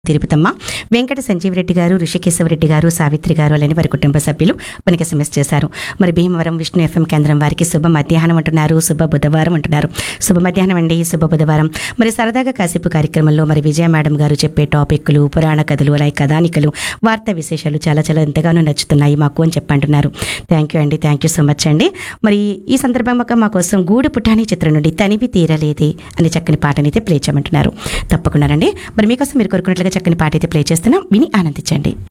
తిరుపతమ్మ వెంకట సంజీవరెడ్డి గారు ఋషికేశవరెడ్డి గారు సావిత్రి గారు అలానే వారి కుటుంబ సభ్యులు మనకి ఎస్ఎంఎస్ చేశారు మరి భీమవరం విష్ణు ఎఫ్ఎం కేంద్రం వారికి శుభ మధ్యాహ్నం అంటున్నారు శుభ బుధవారం అంటున్నారు శుభ మధ్యాహ్నం అండి శుభ బుధవారం మరి సరదాగా కాసేపు కార్యక్రమంలో మరి విజయ మేడం గారు చెప్పే టాపిక్లు పురాణ కథలు అలాగే కథానికలు వార్తా విశేషాలు చాలా చాలా ఎంతగానో నచ్చుతున్నాయి మాకు అని చెప్పంటున్నారు థ్యాంక్ యూ అండి థ్యాంక్ యూ సో మచ్ అండి మరి ఈ సందర్భంగా మా కోసం గూడు పుటాని చిత్రం నుండి తనివి తీరలేదే అనే చక్కని పాటని అయితే ప్లే చేయమంటున్నారు తప్పకుండా రండి మరి మీకోసం మీరు కోరుకున్నట్లుగా చక్కని పాట అయితే ప్లే చేస్తున్నాం విని ఆనందించండి